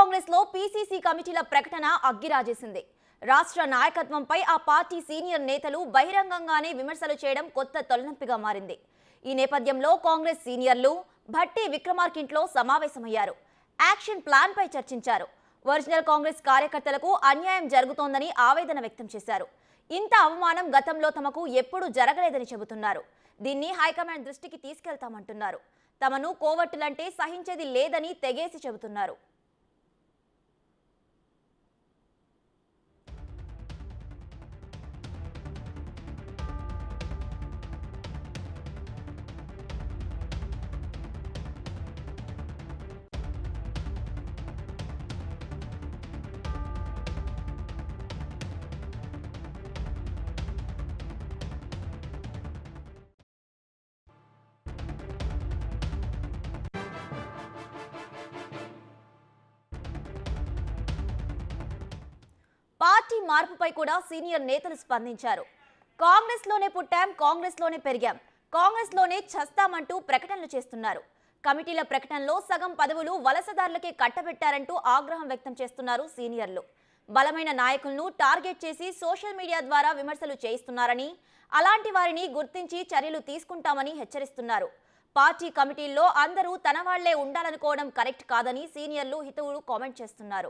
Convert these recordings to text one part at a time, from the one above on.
కాంగ్రెస్ లో పీసీసీ కమిటీల ప్రకటన అగ్గిరాజేసింది రాష్ట్ర నాయకత్వంపై ఆ పార్టీ సీనియర్ నేతలు బహిరంగంగానే విమర్శలు చేయడం కొత్త తొలనొప్పిగా మారింది ఈ నేపథ్యంలో కాంగ్రెస్ సీనియర్లు భట్టి విక్రమార్కింట్లో సమావేశమయ్యారు యాక్షన్ ప్లాన్ పై చర్చించారు ఒరిజినల్ కాంగ్రెస్ కార్యకర్తలకు అన్యాయం జరుగుతోందని ఆవేదన వ్యక్తం చేశారు ఇంత అవమానం గతంలో తమకు ఎప్పుడూ జరగలేదని చెబుతున్నారు దీన్ని హైకమాండ్ దృష్టికి తీసుకెళ్తామంటున్నారు తమను కోవట్టులంటే సహించేది లేదని తెగేసి చెబుతున్నారు పార్టీ మార్పుపై కూడా సీనియర్ నేతలు స్పందించారు కాంగ్రెస్ లోనే పుట్టాం కాంగ్రెస్ లోనే పెరిగాం కాంగ్రెస్ లోనే చస్తామంటూ ప్రకటనలు చేస్తున్నారు కమిటీల ప్రకటనలో సగం పదవులు వలసదారులకే కట్టబెట్టారంటూ ఆగ్రహం వ్యక్తం చేస్తున్నారు సీనియర్లు బలమైన నాయకులను టార్గెట్ చేసి సోషల్ మీడియా ద్వారా విమర్శలు చేయిస్తున్నారని అలాంటి వారిని గుర్తించి చర్యలు తీసుకుంటామని హెచ్చరిస్తున్నారు పార్టీ కమిటీల్లో అందరూ తన వాళ్లే ఉండాలనుకోవడం కరెక్ట్ కాదని సీనియర్లు హితవులు కామెంట్ చేస్తున్నారు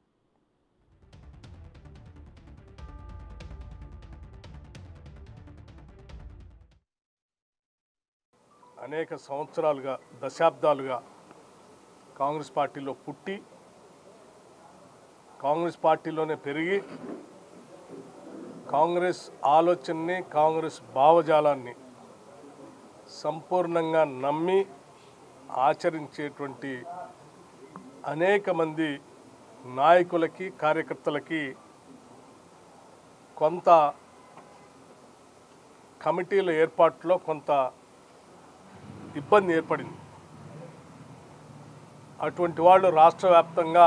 అనేక సంవత్సరాలుగా దశాబ్దాలుగా కాంగ్రెస్ పార్టీలో పుట్టి కాంగ్రెస్ పార్టీలోనే పెరిగి కాంగ్రెస్ ఆలోచనని కాంగ్రెస్ భావజాలాన్ని సంపూర్ణంగా నమ్మి ఆచరించేటువంటి అనేక మంది నాయకులకి కార్యకర్తలకి కొంత కమిటీల ఏర్పాటులో కొంత ఇబ్బంది ఏర్పడింది అటువంటి వాళ్ళు రాష్ట్ర వ్యాప్తంగా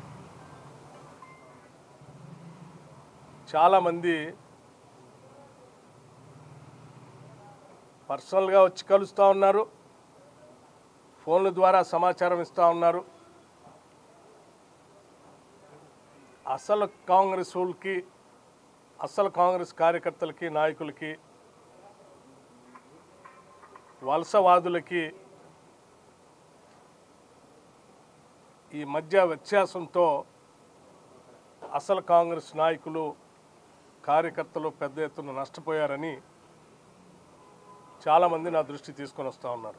చాలామంది పర్సనల్గా వచ్చి కలుస్తూ ఉన్నారు ఫోన్ల ద్వారా సమాచారం ఇస్తూ ఉన్నారు అసలు కాంగ్రెస్ వాళ్ళకి అసలు కాంగ్రెస్ కార్యకర్తలకి నాయకులకి వలసవాదులకి ఈ మధ్య వ్యత్యాసంతో అసలు కాంగ్రెస్ నాయకులు కార్యకర్తలు పెద్ద ఎత్తున నష్టపోయారని చాలామంది నా దృష్టి తీసుకొని వస్తూ ఉన్నారు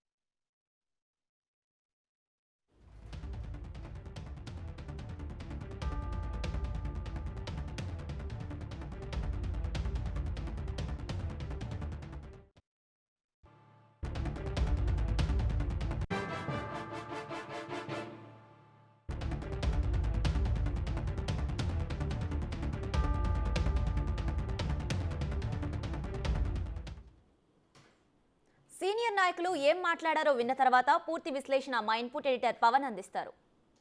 సీనియర్ నాయకులు ఏం మాట్లాడారో విన్న తర్వాత పూర్తి విశ్లేషణ మా ఇన్పుట్ ఎడిటర్ పవన్ అందిస్తారు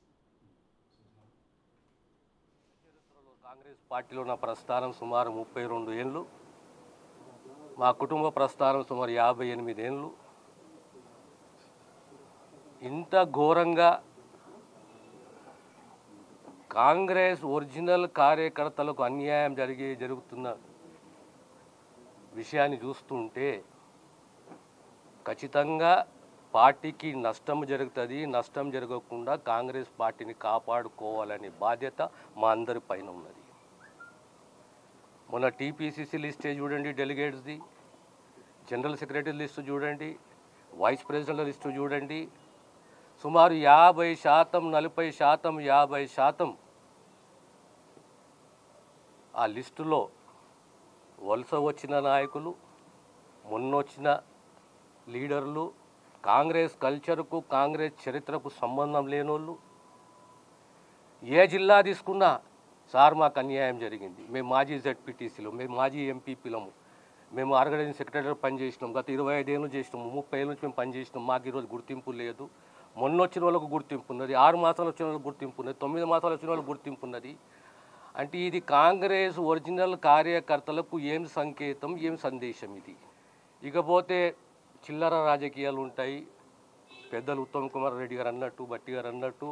కాంగ్రెస్ పార్టీలో నా ప్రస్థానం సుమారు ముప్పై రెండు ఏళ్ళు మా కుటుంబ ప్రస్థానం సుమారు యాభై ఎనిమిది ఏళ్ళు ఇంత ఘోరంగా కాంగ్రెస్ ఒరిజినల్ కార్యకర్తలకు అన్యాయం జరిగే జరుగుతున్న విషయాన్ని చూస్తుంటే ఖచ్చితంగా పార్టీకి నష్టం జరుగుతుంది నష్టం జరగకుండా కాంగ్రెస్ పార్టీని కాపాడుకోవాలనే బాధ్యత మా అందరి పైన ఉన్నది మొన్న టీపీసీసీ లిస్టే చూడండి డెలిగేట్స్ది జనరల్ సెక్రటరీ లిస్టు చూడండి వైస్ ప్రెసిడెంట్ లిస్టు చూడండి సుమారు యాభై శాతం నలభై శాతం యాభై శాతం ఆ లిస్టులో వలస వచ్చిన నాయకులు మొన్నొచ్చిన లీడర్లు కాంగ్రెస్ కల్చర్కు కాంగ్రెస్ చరిత్రకు సంబంధం లేనోళ్ళు ఏ జిల్లా తీసుకున్నా సార్ మాకు అన్యాయం జరిగింది మేము మాజీ జెడ్పీటీసీలో మేము మాజీ ఎంపీపీలము మేము ఆర్గనైజింగ్ సెక్రటరీ పనిచేసినాం గత ఇరవై ఐదేళ్ళు చేసినాము ముప్పై ఏళ్ళ నుంచి మేము పనిచేసినాం మాకు ఈరోజు గుర్తింపు లేదు మొన్న వచ్చిన వాళ్ళకు గుర్తింపు ఉన్నది ఆరు మాసాలు వచ్చిన వాళ్ళకి గుర్తింపు ఉన్నది తొమ్మిది మాసాలు వచ్చిన వాళ్ళకి గుర్తింపు ఉన్నది అంటే ఇది కాంగ్రెస్ ఒరిజినల్ కార్యకర్తలకు ఏం సంకేతం ఏం సందేశం ఇది ఇకపోతే చిల్లర రాజకీయాలు ఉంటాయి పెద్దలు ఉత్తమ్ కుమార్ రెడ్డి గారు అన్నట్టు బట్టి గారు అన్నట్టు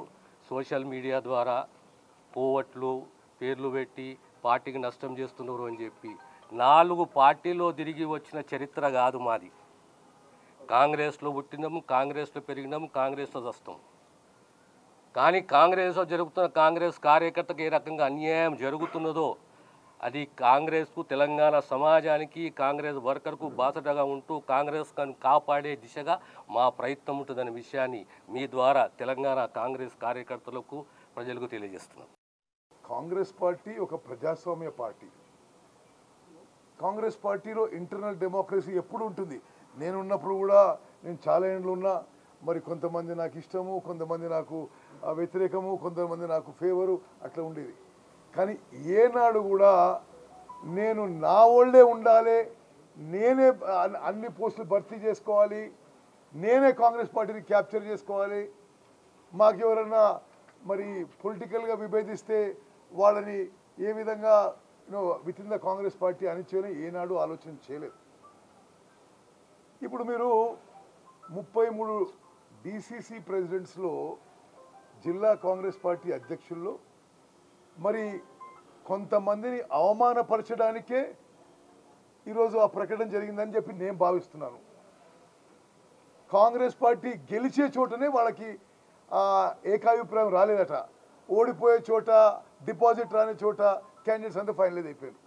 సోషల్ మీడియా ద్వారా పోవట్లు పేర్లు పెట్టి పార్టీకి నష్టం చేస్తున్నారు అని చెప్పి నాలుగు పార్టీలో తిరిగి వచ్చిన చరిత్ర కాదు మాది కాంగ్రెస్లో పుట్టినాము కాంగ్రెస్లో పెరిగినాము కాంగ్రెస్లో వస్తాం కానీ కాంగ్రెస్లో జరుగుతున్న కాంగ్రెస్ కార్యకర్తకు ఏ రకంగా అన్యాయం జరుగుతున్నదో అది కాంగ్రెస్కు తెలంగాణ సమాజానికి కాంగ్రెస్ వర్కర్కు బాసటగా ఉంటూ కాంగ్రెస్ కాపాడే దిశగా మా ప్రయత్నం ఉంటుందనే విషయాన్ని మీ ద్వారా తెలంగాణ కాంగ్రెస్ కార్యకర్తలకు ప్రజలకు తెలియజేస్తున్నాం కాంగ్రెస్ పార్టీ ఒక ప్రజాస్వామ్య పార్టీ కాంగ్రెస్ పార్టీలో ఇంటర్నల్ డెమోక్రసీ ఎప్పుడు ఉంటుంది నేను ఉన్నప్పుడు కూడా నేను చాలా ఏండ్లు ఉన్నా మరి కొంతమంది నాకు ఇష్టము కొంతమంది నాకు ఆ, వ్యతిరేకము కొంతమంది నాకు ఫేవరు అట్లా ఉండేది కానీ ఏనాడు కూడా నేను నా ఓళ్ళే ఉండాలి నేనే అన్ని- అన్ని పోస్టులు భర్తీ చేసుకోవాలి నేనే కాంగ్రెస్ పార్టీని క్యాప్చర్ చేసుకోవాలి మాకు ఎవరన్నా మరి పొలిటికల్గా విభేదిస్తే వాళ్ళని ఏ విధంగా you know with in the Congress party అనిచేయని ఏనాడు ఆలోచన చేయలేదు ఇప్పుడు మీరు ముప్పై మూడు డిసిసి ప్రెసిడెంట్స్లో జిల్లా కాంగ్రెస్ పార్టీ అధ్యక్షుల్లో మరి కొంతమందిని అవమానపరచడానికే ఈరోజు ఆ ప్రకటన జరిగిందని చెప్పి నేను భావిస్తున్నాను కాంగ్రెస్ పార్టీ గెలిచే చోటనే వాళ్ళకి ఆ, ఏకాభిప్రాయం రాలేదట ఓడిపోయే చోట డిపాజిట్ రాని చోట క్యాండిడేట్స్ అంతా ఫైనలైజ్ అయిపోయారు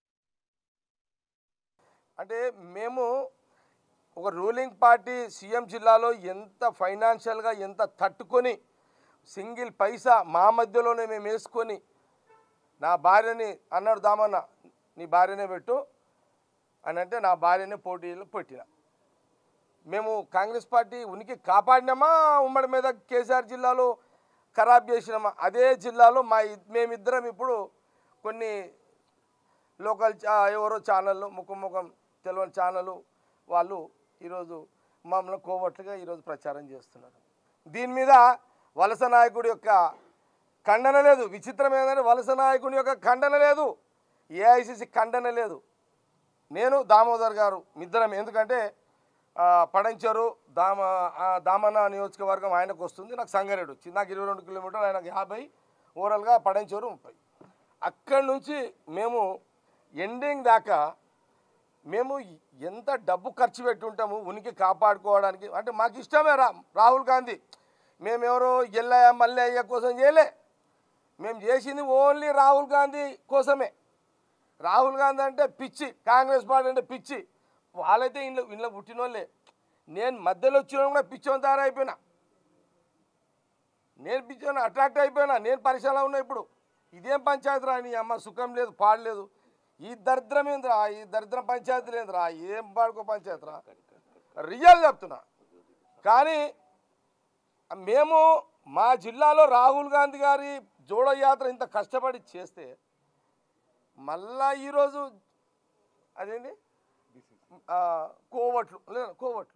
అంటే మేము ఒక రూలింగ్ పార్టీ సీఎం జిల్లాలో ఎంత ఫైనాన్షియల్గా ఎంత తట్టుకొని సింగిల్ పైసా మా మధ్యలోనే మేము వేసుకొని నా భార్యని అన్నాడు దామన్న నీ భార్యనే పెట్టు అని అంటే నా భార్యనే పోటీలో పెట్టిన మేము కాంగ్రెస్ పార్టీ ఉనికి కాపాడినామా ఉమ్మడి మీద కేసీఆర్ జిల్లాలో ఖరాబ్ చేసినామా అదే జిల్లాలో మా ఇద్- మేమిద్దరం ఇప్పుడు కొన్ని లోకల్ చా- ఎవరో ఛానళ్ళు ముఖం ముఖం తెలియని ఛానళ్ళు వాళ్ళు ఈరోజు మమ్మల్ని కోవట్లుగా ఈరోజు ప్రచారం చేస్తున్నారు దీని మీద వలస నాయకుడి యొక్క ఖండన లేదు విచిత్రం ఏంటంటే వలస నాయకుడి యొక్క ఖండన లేదు ఏఐసిసి ఖండన లేదు నేను దామోదర్ గారు ఇద్దరం ఎందుకంటే ఆ, పడంచెరు దామ ఆ, దామన్న నియోజకవర్గం ఆయనకు వస్తుంది నాకు సంగారెడ్డి వచ్చింది నాకు ఇరవై రెండు కిలోమీటర్లు ఆయనకు యాభై ఓవరాల్గా పడంచెరు ముప్పై అక్కడి నుంచి మేము ఎండింగ్ దాకా మేము ఎంత డబ్బు ఖర్చు పెట్టి ఉంటాము ఉనికి కాపాడుకోవడానికి అంటే మాకు ఇష్టమే రా రాహుల్ గాంధీ మేము ఎవరో ఎల్లయ్య మల్లయ్య కోసం చేయలే మేము చేసింది ఓన్లీ రాహుల్ గాంధీ కోసమే రాహుల్ గాంధీ అంటే పిచ్చి కాంగ్రెస్ పార్టీ అంటే పిచ్చి వాళ్ళైతే ఇంట్లో ఇంట్లో పుట్టిన వాళ్ళే నేను మధ్యలో వచ్చిన కూడా పిచ్చోని తయారైపోయినా నేను పిచ్చోని అట్రాక్ట్ అయిపోయినా నేను పరిశ్రమలో ఉన్నా ఇప్పుడు ఇదేం పంచాయతీ రా నీ అమ్మ సుఖం లేదు పాడలేదు ఈ దరిద్రం ఏందిరా ఈ దరిద్రం పంచాయతీ లేదురా ఏం పాడుకో పంచాయతీ రా రియల్ చెప్తున్నా కానీ మేము మా జిల్లాలో రాహుల్ గాంధీ గారి జోడో యాత్ర ఇంత కష్టపడి చేస్తే మళ్ళా ఈరోజు అదేంటి ఆ, కోవట్లు లేదా కోవట్లు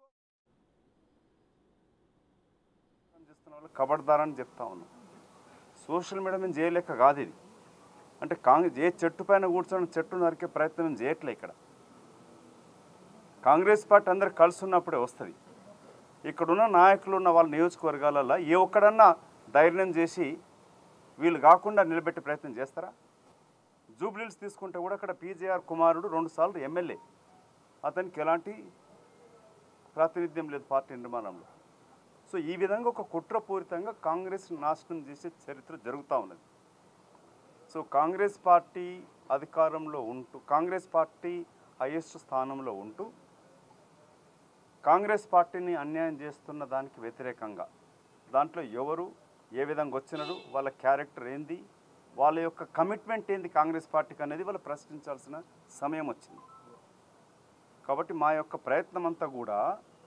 చేస్తున్న వాళ్ళు కబడ్దారని చెప్తా ఉన్నాం సోషల్ మీడియా మేము చేయలేక కాదు ఇది అంటే కాంగ్రెస్ ఏ చెట్టు పైన కూర్చొని చెట్టు నరికే ప్రయత్నం మేము చేయట్లే ఇక్కడ కాంగ్రెస్ పార్టీ అందరు కలిసి ఉన్నప్పుడే వస్తుంది ఇక్కడున్న నాయకులు ఉన్న వాళ్ళ నియోజకవర్గాలలో ఏ ఒక్కడన్నా ధైర్యం చేసి వీళ్ళు కాకుండా నిలబెట్టే ప్రయత్నం చేస్తారా జూబ్లీల్స్ తీసుకుంటే కూడా అక్కడ పీజేఆర్ కుమారుడు రెండుసార్లు ఎమ్మెల్యే అతనికి ఎలాంటి ప్రాతినిధ్యం లేదు పార్టీ నిర్మాణంలో సో ఈ విధంగా ఒక కుట్రపూరితంగా కాంగ్రెస్ నాశనం చేసే చరిత్ర జరుగుతూ ఉన్నది సో కాంగ్రెస్ పార్టీ అధికారంలో ఉంటూ కాంగ్రెస్ పార్టీ హైయెస్ట్ స్థానంలో ఉంటూ కాంగ్రెస్ పార్టీని అన్యాయం చేస్తున్న దానికి వ్యతిరేకంగా దాంట్లో ఎవరు ఏ విధంగా వచ్చినారు వాళ్ళ క్యారెక్టర్ ఏంది వాళ్ళ యొక్క కమిట్మెంట్ ఏంది కాంగ్రెస్ పార్టీకి అనేది వాళ్ళు ప్రశ్నించాల్సిన సమయం వచ్చింది కాబట్టి మా యొక్క ప్రయత్నం అంతా కూడా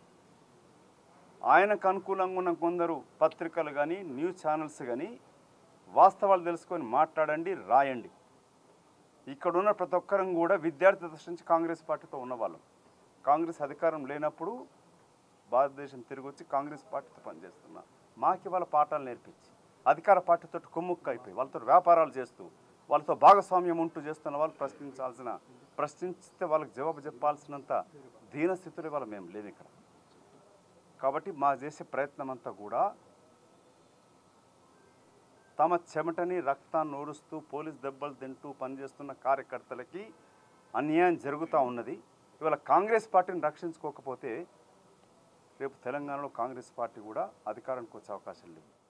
ఆయనకు అనుకూలంగా ఉన్న కొందరు పత్రికలు కానీ న్యూస్ ఛానల్స్ కానీ వాస్తవాలు తెలుసుకొని మాట్లాడండి రాయండి ఇక్కడ ఉన్న ప్రతి ఒక్కరం కూడా విద్యార్థి దశ నుంచి కాంగ్రెస్ పార్టీతో ఉన్నవాళ్ళం కాంగ్రెస్ అధికారం లేనప్పుడు భారతదేశం తిరిగి వచ్చి కాంగ్రెస్ పార్టీతో పనిచేస్తున్నా మాకు వాళ్ళ పాఠాలు నేర్పించి అధికార పార్టీతో కుమ్ముక్కు అయిపోయి వాళ్ళతో వ్యాపారాలు చేస్తూ వాళ్ళతో భాగస్వామ్యం ఉంటూ చేస్తున్న వాళ్ళు ప్రశ్నించాల్సిన ప్రశ్నిస్తే వాళ్ళకి జవాబు చెప్పాల్సినంత దీనస్థితులు ఇవాళ మేము లేవు ఇక్కడ కాబట్టి మా చేసే ప్రయత్నం అంతా కూడా తమ చెమటని రక్తాన్ని ఓడుస్తూ పోలీస్ దెబ్బలు తింటూ పనిచేస్తున్న కార్యకర్తలకి అన్యాయం జరుగుతూ ఉన్నది ఇవాళ కాంగ్రెస్ పార్టీని రక్షించుకోకపోతే రేపు తెలంగాణలో కాంగ్రెస్ పార్టీ కూడా అధికారానికి వచ్చే అవకాశం లేవు